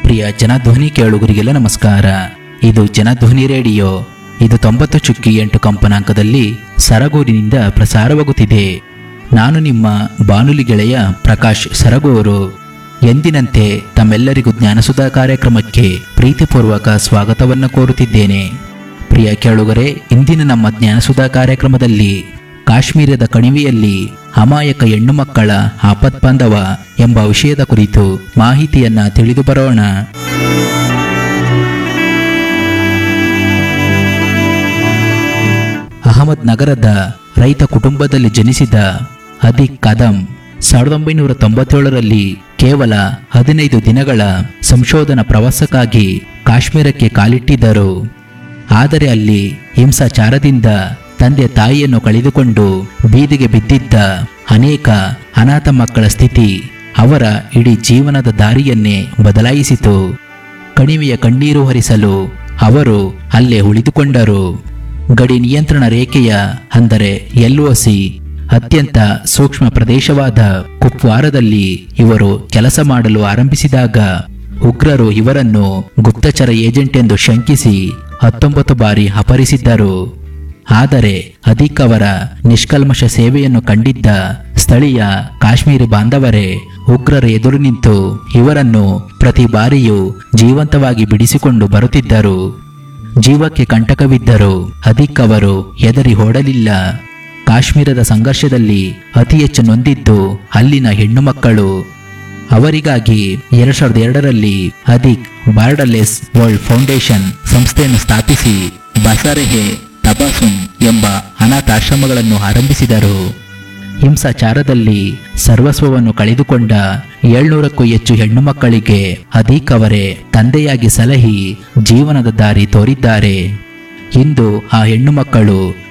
ಪ್ರಿಯ ಜನಧ್ವನಿ ಕೇಳುಗರಿಗೆಲ್ಲ ನಮಸ್ಕಾರ ಇದು ಜನಧ್ವನಿ ರೇಡಿಯೋ ಇದು ತೊಂಬತ್ತು ಚುಕ್ಕಿ ಎಂಟು ಕಂಪನಾಂಕದಲ್ಲಿ ಸರಗೂರಿನಿಂದ ಪ್ರಸಾರವಾಗುತ್ತಿದೆ ನಾನು ನಿಮ್ಮ ಬಾನುಲಿ ಗೆಳೆಯ ಪ್ರಕಾಶ್ ಸರಗೂರು ಎಂದಿನಂತೆ ತಮ್ಮೆಲ್ಲರಿಗೂ ಜ್ಞಾನಸುಧಾ ಕಾರ್ಯಕ್ರಮಕ್ಕೆ ಪ್ರೀತಿಪೂರ್ವಕ ಸ್ವಾಗತವನ್ನು ಕೋರುತ್ತಿದ್ದೇನೆ ಪ್ರಿಯ ಕೇಳುಗರೆ ಇಂದಿನ ನಮ್ಮ ಜ್ಞಾನಸುಧಾ ಕಾರ್ಯಕ್ರಮದಲ್ಲಿ ಕಾಶ್ಮೀರದ ಕಣಿವೆಯಲ್ಲಿ ಅಮಾಯಕ ಹೆಣ್ಣು ಮಕ್ಕಳ ಆಪತ್ಬಾಂಧವ ಎಂಬ ವಿಷಯದ ಕುರಿತು ಮಾಹಿತಿಯನ್ನ ತಿಳಿದು ಬರೋಣ ಅಹಮದ್ ನಗರದ ರೈತ ಕುಟುಂಬದಲ್ಲಿ ಜನಿಸಿದ ಅದಿಕ್ ಕದಂ ಸಾವಿರದ ಒಂಬೈನೂರ ತೊಂಬತ್ತೇಳರಲ್ಲಿ ಕೇವಲ ಹದಿನೈದು ದಿನಗಳ ಸಂಶೋಧನಾ ಪ್ರವಾಸಕ್ಕಾಗಿ ಕಾಶ್ಮೀರಕ್ಕೆ ಕಾಲಿಟ್ಟಿದ್ದರು ಆದರೆ ಅಲ್ಲಿ ಹಿಂಸಾಚಾರದಿಂದ ತಂದೆ ತಾಯಿಯನ್ನು ಕಳೆದುಕೊಂಡು ಬೀದಿಗೆ ಬಿದ್ದಿದ್ದ ಅನೇಕ ಅನಾಥ ಮಕ್ಕಳ ಸ್ಥಿತಿ ಅವರ ಇಡೀ ಜೀವನದ ದಾರಿಯನ್ನೇ ಬದಲಾಯಿಸಿತು ಕಣಿವೆಯ ಕಣ್ಣೀರು ಹರಿಸಲು ಅವರು ಅಲ್ಲೇ ಉಳಿದುಕೊಂಡರು ಗಡಿ ನಿಯಂತ್ರಣ ರೇಖೆಯ ಅಂದರೆ ಎಲ್ಒಸಿ ಅತ್ಯಂತ ಸೂಕ್ಷ್ಮ ಪ್ರದೇಶವಾದ ಕುಪ್ವಾರದಲ್ಲಿ ಇವರು ಕೆಲಸ ಮಾಡಲು ಆರಂಭಿಸಿದಾಗ ಉಗ್ರರು ಇವರನ್ನು ಗುಪ್ತಚರ ಏಜೆಂಟ್ ಎಂದು ಶಂಕಿಸಿ ಹತ್ತೊಂಬತ್ತು ಬಾರಿ ಅಪಹರಿಸಿದ್ದರು ಆದರೆ ಅಧಿಕ್ ಅವರ ನಿಷ್ಕಲ್ಮಶ ಸೇವೆಯನ್ನು ಕಂಡಿದ್ದ ಸ್ಥಳೀಯ ಕಾಶ್ಮೀರಿ ಬಾಂಧವರೇ ಉಗ್ರರ ಎದುರು ನಿಂತು ಇವರನ್ನು ಪ್ರತಿ ಬಾರಿಯೂ ಜೀವಂತವಾಗಿ ಬಿಡಿಸಿಕೊಂಡು ಬರುತ್ತಿದ್ದರು ಜೀವಕ್ಕೆ ಕಂಟಕವಿದ್ದರು ಅಧಿಕ್ ಅವರು ಎದರಿ ಓಡಲಿಲ್ಲ ಕಾಶ್ಮೀರದ ಸಂಘರ್ಷದಲ್ಲಿ ಅತಿ ಹೆಚ್ಚು ನೊಂದಿದ್ದು ಅಲ್ಲಿನ ಹೆಣ್ಣು ಮಕ್ಕಳು ಅವರಿಗಾಗಿ ಎರಡ್ ಸಾವಿರದ ಎರಡರಲ್ಲಿ ಅಧಿಕ್ ಬಾರ್ಡರ್ಲೆಸ್ ವರ್ಲ್ಡ್ ಫೌಂಡೇಶನ್ ಸಂಸ್ಥೆಯನ್ನು ಸ್ಥಾಪಿಸಿ ಬಸರೆಹೆ ತಬಸುಮ್ ಎಂಬ ಅನಾಥಾಶ್ರಮಗಳನ್ನು ಆರಂಭಿಸಿದರು ಹಿಂಸಾಚಾರದಲ್ಲಿ ಸರ್ವಸ್ವವನ್ನು ಕಳೆದುಕೊಂಡ ಏಳ್ನೂರಕ್ಕೂ ಹೆಚ್ಚು ಹೆಣ್ಣು ಮಕ್ಕಳಿಗೆ ಅಧಿಕ್ ಅವರೇ ತಂದೆಯಾಗಿ ಸಲಹಿ ಜೀವನದ ದಾರಿ ತೋರಿದ್ದಾರೆ ಇಂದು ಆ ಹೆಣ್ಣು ಮಕ್ಕಳು